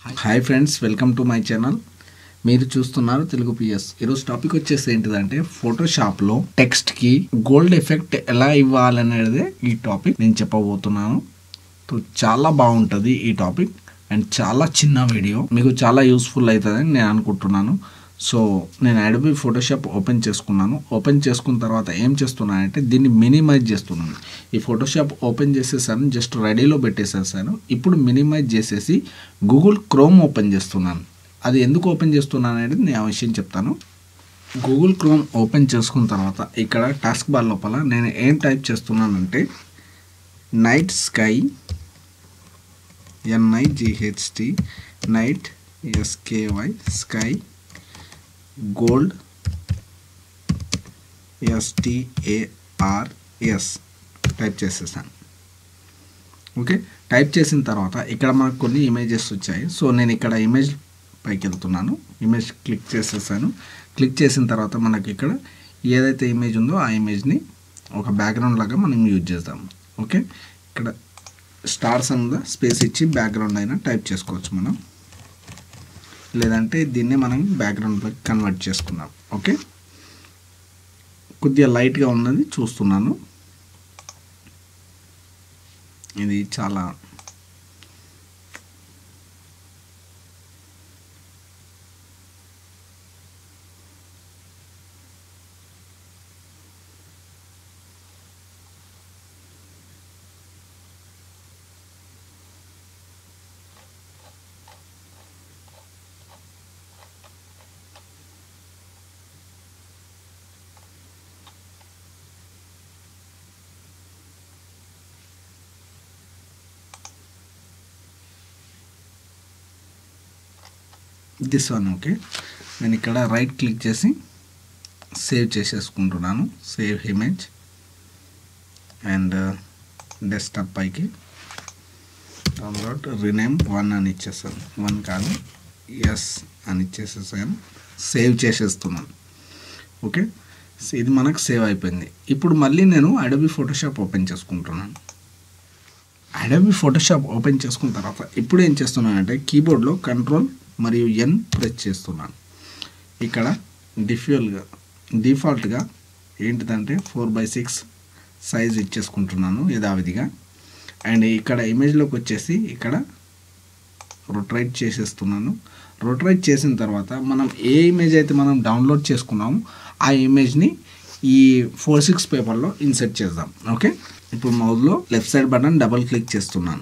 hi friends welcome to my channel మీరు చూస్తున్నారు Telugu PS ఈరోజు టాపిక్ వచ్చేసి ఏంటిదంటే ఫోటోషాప్లో టెక్స్ట్కి గోల్డ్ ఎఫెక్ట్ ఎలా ఇవ్వాలనేది ఈ టాపిక్ నేను చెప్పబోతున్నాను సో చాలా బాగుంటుంది ఈ టాపిక్ అండ్ చాలా చిన్న వీడియో మీకు చాలా యూస్ఫుల్ అవుతుందని నేను అనుకుంటున్నాను సో నేను అడబి ఫోటోషాప్ ఓపెన్ చేసుకున్నాను ఓపెన్ చేసుకున్న తర్వాత ఏం చేస్తున్నానంటే దీన్ని మినిమైజ్ చేస్తున్నాను ఈ ఫోటోషాప్ ఓపెన్ చేసేసాను జస్ట్ రెడీలో పెట్టేసేసాను ఇప్పుడు మినిమైజ్ చేసేసి గూగుల్ క్రోమ్ ఓపెన్ చేస్తున్నాను అది ఎందుకు ఓపెన్ చేస్తున్నాను అనేది నేను ఆ విషయం చెప్తాను గూగుల్ క్రోమ్ ఓపెన్ చేసుకున్న తర్వాత ఇక్కడ టాస్క్ బార్ లోపల నేను ఏం టైప్ చేస్తున్నానంటే night sky N I G H T night S K Y sky gold S T A R S type చేసేసాను ఓకే టైప్ చేసిన తర్వాత ఇక్కడ మనకు కొన్ని ఇమేజెస్ వచ్చాయి సో నేను ఇక్కడ ఇమేజ్ పైకి వెళ్తున్నాను ఇమేజ్ క్లిక్ చేసేసాను క్లిక్ చేసిన తర్వాత మనకి ఇక్కడ ఏదైతే ఇమేజ్ ఉందో ఆ ఇమేజ్ని ఒక బ్యాక్గ్రౌండ్ లాగా మనం యూజ్ చేద్దాం ఓకే ఇక్కడ స్టార్స్ ఉందా స్పేస్ ఇచ్చి బ్యాక్గ్రౌండ్ అయినా టైప్ చేసుకోవచ్చు మనం లేదంటే దీన్ని మనం బ్యాక్గ్రౌండ్లోకి కన్వర్ట్ చేసుకున్నాం ఓకే కొద్దిగా లైట్గా ఉన్నది చూస్తున్నాను ఇది చాలా దిస్ వన్ ఓకే నేను ఇక్కడ రైట్ క్లిక్ చేసి సేవ్ చేసేసుకుంటున్నాను సేవ్ ఇమేజ్ అండ్ డెస్క్టాప్ పైకి డౌన్లోడ్ రినేమ్ వన్ అని ఇచ్చేసాను వన్ కాదు ఎస్ అని ఇచ్చేసేసాను సేవ్ చేసేస్తున్నాను ఓకే ఇది మనకు సేవ్ అయిపోయింది ఇప్పుడు మళ్ళీ నేను అడబి ఫోటోషాప్ ఓపెన్ చేసుకుంటున్నాను అడబి ఫోటోషాప్ ఓపెన్ చేసుకున్న తర్వాత ఇప్పుడు ఏం చేస్తున్నానంటే కీబోర్డ్లో కంట్రోల్ మరియు ఎన్ ప్రెస్ చేస్తున్నాను ఇక్కడ డిఫ్యూల్గా డిఫాల్ట్గా ఏంటిదంటే ఫోర్ బై సిక్స్ సైజ్ ఇచ్చేసుకుంటున్నాను యథావిధిగా అండ్ ఇక్కడ ఇమేజ్లోకి వచ్చేసి ఇక్కడ రొటరేట్ చేసేస్తున్నాను రొటరేట్ చేసిన తర్వాత మనం ఏ ఇమేజ్ అయితే మనం డౌన్లోడ్ చేసుకున్నామో ఆ ఇమేజ్ని ఈ ఫోర్ సిక్స్ పేపర్లో ఇన్సర్ట్ చేద్దాం ఓకే ఇప్పుడు మౌజ్లో left side button double click చేస్తున్నాను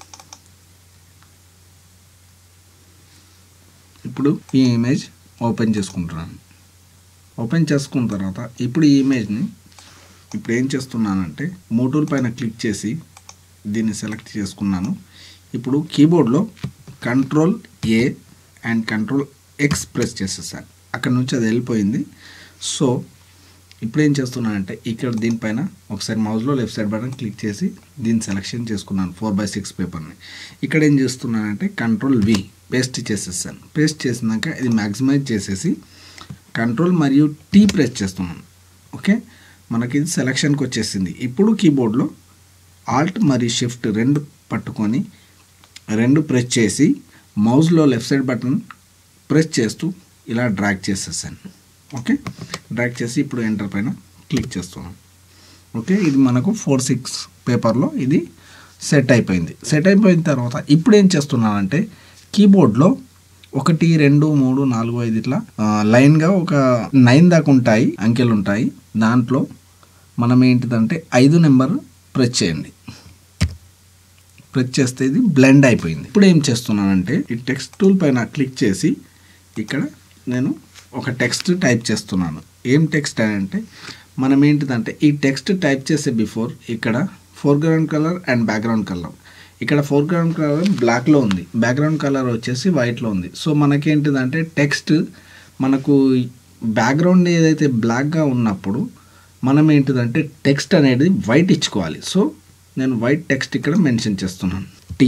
ఇప్పుడు ఈ ఇమేజ్ ఓపెన్ చేసుకుంటున్నాను ఓపెన్ చేసుకున్న తర్వాత ఇప్పుడు ఈ ఇమేజ్ని ఇప్పుడు ఏం చేస్తున్నానంటే మోటూల్ పైన క్లిక్ చేసి దీన్ని సెలెక్ట్ చేసుకున్నాను ఇప్పుడు కీబోర్డ్లో control A and control X press చేసేసాను అక్కడ నుంచి అది వెళ్ళిపోయింది సో ఇప్పుడు ఏం చేస్తున్నానంటే ఇక్కడ దీనిపైన ఒకసారి మౌజ్లో లెఫ్ట్ సైడ్ బటన్ క్లిక్ చేసి దీన్ని సెలెక్షన్ చేసుకున్నాను ఫోర్ బై సిక్స్ పేపర్ని ఇక్కడ ఏం చేస్తున్నానంటే కంట్రోల్ వి పేస్ట్ చేసేసాను పేస్ట్ చేసినాక ఇది మ్యాక్సిమైజ్ చేసేసి కంట్రోల్ మరియు టీ ప్రెస్ చేస్తున్నాను ఓకే మనకి ఇది సెలక్షన్కి వచ్చేసింది ఇప్పుడు కీబోర్డ్లో ఆల్ట్ మరియు షిఫ్ట్ రెండు పట్టుకొని రెండు ప్రెస్ చేసి మౌస్లో లెఫ్ట్ సైడ్ బటన్ ప్రెస్ చేస్తూ ఇలా డ్రాగ్ చేసేసాను ఓకే డ్రాగ్ చేసి ఇప్పుడు ఎంటర్ పైన క్లిక్ చేస్తున్నాం ఓకే ఇది మనకు ఫోర్ సిక్స్ పేపర్లో ఇది సెట్ అయిపోయింది సెట్ అయిపోయిన తర్వాత ఇప్పుడు ఏం చేస్తున్నానంటే కీబోర్డ్లో ఒకటి రెండు మూడు నాలుగు ఐదు ఇట్లా లైన్గా ఒక నైన్ దాకా ఉంటాయి అంకెలు ఉంటాయి దాంట్లో మనం ఏంటిదంటే ఐదు నెంబర్ ప్రెస్ చేయండి ప్రెస్ చేస్తే ఇది బ్లెండ్ అయిపోయింది ఇప్పుడు ఏం చేస్తున్నానంటే ఈ టెక్స్ట్ టూల్ పైన క్లిక్ చేసి ఇక్కడ నేను ఒక టెక్స్ట్ టైప్ చేస్తున్నాను ఏం టెక్స్ట్ అని అంటే మనం ఏంటిదంటే ఈ టెక్స్ట్ టైప్ చేసే బిఫోర్ ఇక్కడ foreground colour and background colour ఇక్కడ ఫోర్గ్రౌండ్ కలర్ బ్లాక్లో ఉంది బ్యాక్గ్రౌండ్ కలర్ వచ్చేసి వైట్లో ఉంది సో మనకేంటిదంటే టెక్స్ట్ మనకు బ్యాక్గ్రౌండ్ ఏదైతే బ్లాక్గా ఉన్నప్పుడు మనం ఏంటిదంటే టెక్స్ట్ అనేది వైట్ ఇచ్చుకోవాలి సో నేను వైట్ టెక్స్ట్ ఇక్కడ మెన్షన్ చేస్తున్నాను T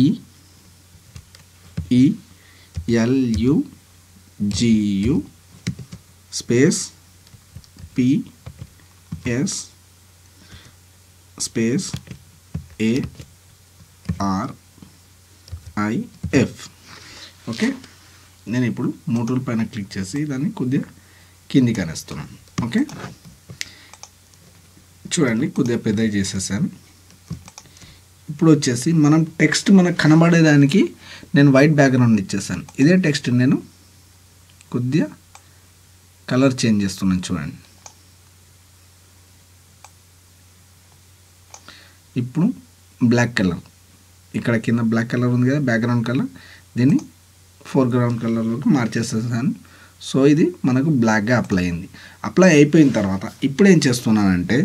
E L U G U space P S space A R I F okay నేను ఇప్పుడు మోటూల్ పైన క్లిక్ చేసి దాన్ని కొద్దిగా కిందికి అనేస్తున్నాను ఓకే చూడండి కొద్దిగా పెద్దగా చేసేసాను ఇప్పుడు వచ్చేసి మనం టెక్స్ట్ మనకు కనబడేదానికి నేను వైట్ బ్యాక్గ్రౌండ్ ఇచ్చేసాను ఇదే టెక్స్ట్ నేను కొద్దిగా కలర్ చేంజ్ చేస్తున్నాను చూడండి ఇప్పుడు బ్లాక్ కలర్ ఇక్కడ కింద బ్లాక్ కలర్ ఉంది కదా బ్యాక్గ్రౌండ్ కలర్ దీన్ని ఫోర్గ్రౌండ్ కలర్లోకి మార్చేసేసాను సో ఇది మనకు బ్లాక్గా అప్లై అయింది అప్లై అయిపోయిన తర్వాత ఇప్పుడు ఏం చేస్తున్నానంటే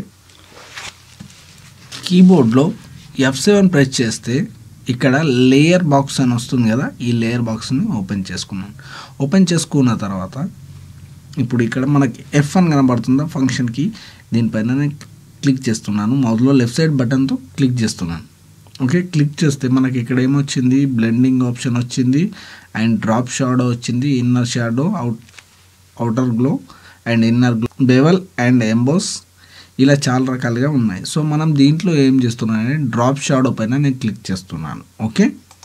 కీబోర్డ్లో ఎఫ్ సెవెన్ ప్రెస్ చేస్తే ఇక్కడ లేయర్ బాక్స్ అని వస్తుంది కదా ఈ లేయర్ బాక్స్ని ఓపెన్ చేసుకున్నాను ఓపెన్ చేసుకున్న తర్వాత ఇప్పుడు ఇక్కడ మనకి ఎఫ్ అని కనబడుతుందా ఫంక్షన్కి దీనిపైన నేను క్లిక్ చేస్తున్నాను మౌజ్లో లెఫ్ట్ సైడ్ బటన్తో క్లిక్ చేస్తున్నాను ఓకే క్లిక్ చేస్తే మనకి ఇక్కడ ఏమొచ్చింది బ్లెండింగ్ ఆప్షన్ వచ్చింది అండ్ డ్రాప్ షాడో వచ్చింది inner shadow out outer glow and inner glow bevel and emboss ఇలా చాలా రకాలుగా ఉన్నాయి సో మనం దీంట్లో ఏం చేస్తున్నానంటే డ్రాప్ షాడో పైన నేను క్లిక్ చేస్తున్నాను ఓకే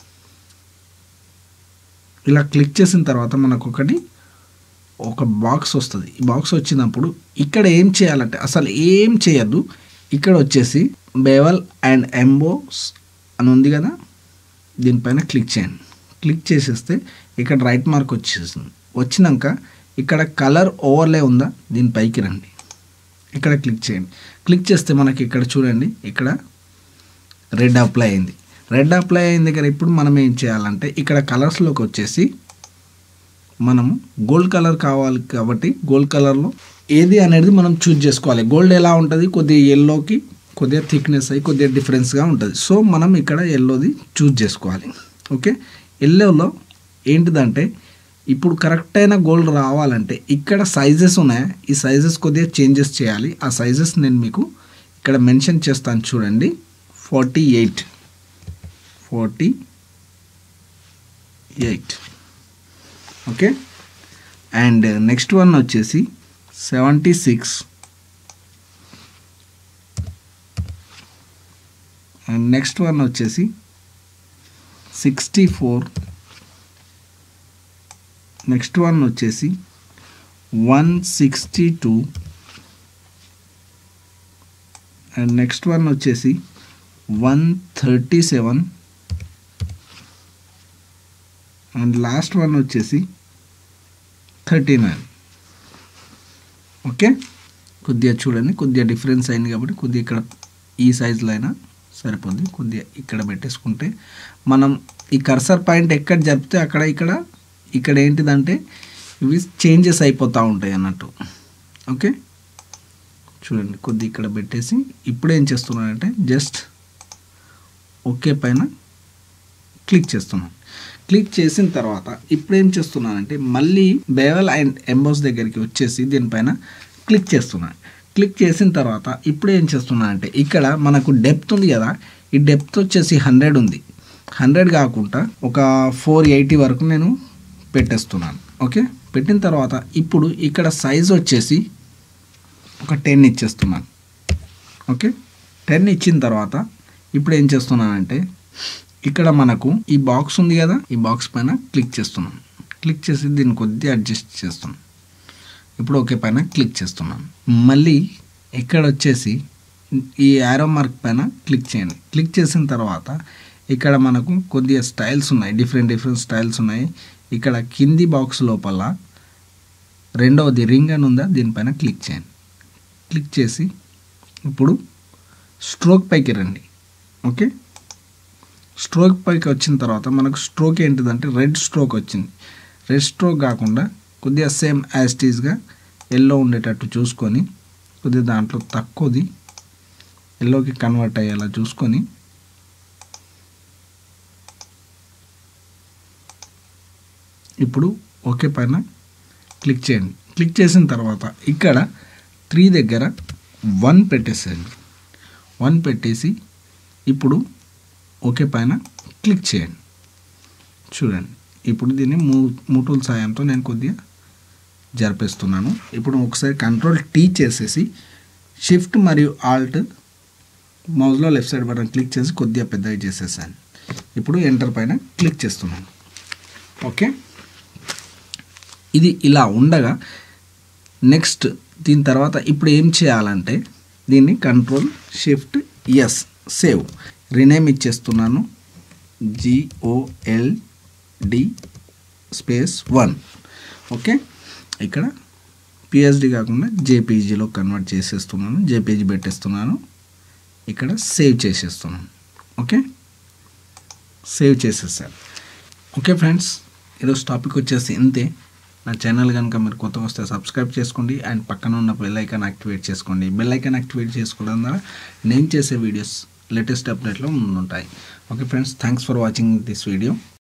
ఇలా క్లిక్ చేసిన తర్వాత మనకు ఒకటి ఒక బాక్స్ వస్తుంది ఈ బాక్స్ వచ్చినప్పుడు ఇక్కడ ఏం చేయాలంటే అసలు ఏం చేయద్దు ఇక్కడ వచ్చేసి బేవల్ అండ్ ఎంబోస్ అని ఉంది కదా దీనిపైన క్లిక్ చేయండి క్లిక్ చేసేస్తే ఇక్కడ రైట్ మార్క్ వచ్చేసింది వచ్చినాక ఇక్కడ కలర్ ఓవర్లే ఉందా దీని పైకి రండి ఇక్కడ క్లిక్ చేయండి క్లిక్ చేస్తే మనకి ఇక్కడ చూడండి ఇక్కడ రెడ్ అప్లై అయింది రెడ్ అప్లై అయిన దగ్గర ఇప్పుడు మనం ఏం చేయాలంటే ఇక్కడ కలర్స్లోకి వచ్చేసి మనము గోల్డ్ కలర్ కావాలి కాబట్టి గోల్డ్ కలర్లో ఏది అనేది మనం చూజ్ చేసుకోవాలి గోల్డ్ ఎలా ఉంటుంది కొద్దిగా ఎల్లోకి కొద్దిగా థిక్నెస్ అయ్యి కొద్దిగా డిఫరెన్స్గా ఉంటుంది సో మనం ఇక్కడ ఎల్లోది చూజ్ చేసుకోవాలి ఓకే ఎల్లోలో ఏంటిదంటే ఇప్పుడు కరెక్ట్ అయిన గోల్డ్ రావాలంటే ఇక్కడ సైజెస్ ఉన్నాయి ఈ సైజెస్ కొద్దిగా చేంజెస్ చేయాలి ఆ సైజెస్ నేను మీకు ఇక్కడ మెన్షన్ చేస్తాను చూడండి forty eight forty eight okay and next one వచ్చేసి seventy six and next one వచ్చేసి సిక్స్టీ ఫోర్ నెక్స్ట్ వన్ వచ్చేసి one sixty two and next one వచ్చేసి one thirty seven and last one వచ్చేసి థర్టీ నైన్ ఓకే కొద్దిగా చూడండి కొద్దిగా difference అయింది కాబట్టి కొద్దిగా ఇక్కడ ఈ సైజులో అయినా సరిపోద్ది కొద్దిగా ఇక్కడ పెట్టేసుకుంటే మనం ఈ కర్సర్ పాయింట్ ఎక్కడ జరిపితే అక్కడ ఇక్కడ ఇక్కడ ఏంటిదంటే ఇవి చేంజెస్ అయిపోతూ ఉంటాయి అన్నట్టు ఓకే చూడండి కొద్ది ఇక్కడ పెట్టేసి ఇప్పుడు ఏం చేస్తున్నానంటే జస్ట్ ఓకే పైన క్లిక్ చేస్తున్నాను క్లిక్ చేసిన తర్వాత ఇప్పుడు ఏం చేస్తున్నానంటే మళ్ళీ బేవల్ అండ్ ఎంబోస్ దగ్గరికి వచ్చేసి దీనిపైన క్లిక్ చేస్తున్నాను క్లిక్ చేసిన తర్వాత ఇప్పుడు ఏం చేస్తున్నానంటే ఇక్కడ మనకు డెప్త్ ఉంది కదా ఈ డెప్త్ వచ్చేసి హండ్రెడ్ ఉంది హండ్రెడ్ కాకుండా ఒక ఫోర్ ఎయిటీ వరకు నేను పెట్టేస్తున్నాను ఓకే పెట్టిన తర్వాత ఇప్పుడు ఇక్కడ సైజ్ వచ్చేసి ఒక టెన్ ఇచ్చేస్తున్నాను ఓకే టెన్ ఇచ్చిన తర్వాత ఇప్పుడు ఏం చేస్తున్నానంటే ఇక్కడ మనకు ఈ బాక్స్ ఉంది కదా ఈ బాక్స్ పైన క్లిక్ చేస్తున్నాను క్లిక్ చేసి దీన్ని కొద్దిగా అడ్జస్ట్ చేస్తున్నాను ఇప్పుడు ఓకే పైన క్లిక్ చేస్తున్నాను మళ్ళీ ఇక్కడ వచ్చేసి ఈ యారో మార్క్ పైన క్లిక్ చేయండి క్లిక్ చేసిన తర్వాత ఇక్కడ మనకు కొద్దిగా స్టైల్స్ ఉన్నాయి డిఫరెంట్ డిఫరెంట్ స్టైల్స్ ఉన్నాయి ఇక్కడ కింది బాక్స్ లోపల రెండవది రింగ్ అని ఉందా దీనిపైన క్లిక్ చేయండి క్లిక్ చేసి ఇప్పుడు స్ట్రోక్ పైకి రండి ఓకే స్ట్రోక్ పైకి వచ్చిన తర్వాత మనకు స్ట్రోక్ ఏంటిదంటే రెడ్ స్ట్రోక్ వచ్చింది రెడ్ స్ట్రోక్ కాకుండా కొద్దిగా సేమ్ యాస్టీస్గా ఎల్లో ఉండేటట్టు చూసుకొని కొద్దిగా దాంట్లో తక్కువది ఎల్లోకి కన్వర్ట్ అయ్యేలా చూసుకొని ఇప్పుడు ఓకే పైన క్లిక్ చేయండి క్లిక్ చేసిన తర్వాత ఇక్కడ త్రీ దగ్గర వన్ పెట్టేసేయండి వన్ పెట్టేసి ఇప్పుడు ఓకే పైన క్లిక్ చేయండి చూడండి ఇప్పుడు దీన్ని మూ మూటూల్ సాయంతో నేను కొద్దిగా జరిపేస్తున్నాను ఇప్పుడు ఒకసారి కంట్రోల్ టీ చేసేసి షిఫ్ట్ మరియు ఆల్ట్ మౌజ్లో లెఫ్ట్ సైడ్ బటన్ క్లిక్ చేసి కొద్దిగా పెద్దగా చేసేసాను ఇప్పుడు ఎంటర్ పైన క్లిక్ చేస్తున్నాను ఓకే ఇది ఇలా ఉండగా నెక్స్ట్ దీని తర్వాత ఇప్పుడు ఏం చేయాలంటే దీన్ని control shift S save rename ఇచ్చేస్తున్నాను జిఓఎల్డి స్పేస్ వన్ ఓకే ఇక్కడ పిహెచ్డి కాకుండా జేపీజీలో కన్వర్ట్ చేసేస్తున్నాను జేపీజీ పెట్టేస్తున్నాను ఇక్కడ సేవ్ చేసేస్తున్నాను ఓకే సేవ్ చేసేసాను ఓకే ఫ్రెండ్స్ ఈరోజు టాపిక్ వచ్చేసి ఇంతే నా ఛానల్ కనుక మీరు కొత్తగా వస్తే సబ్స్క్రైబ్ చేసుకోండి అండ్ పక్కన ఉన్న బెల్ ఐకాన్ యాక్టివేట్ చేసుకోండి బెల్ ఐకాన్ యాక్టివేట్ చేసుకోవడం ద్వారా నేను చేసే వీడియోస్ లేటెస్ట్ అప్డేట్లో ముందుంటాయి okay friends thanks for watching this video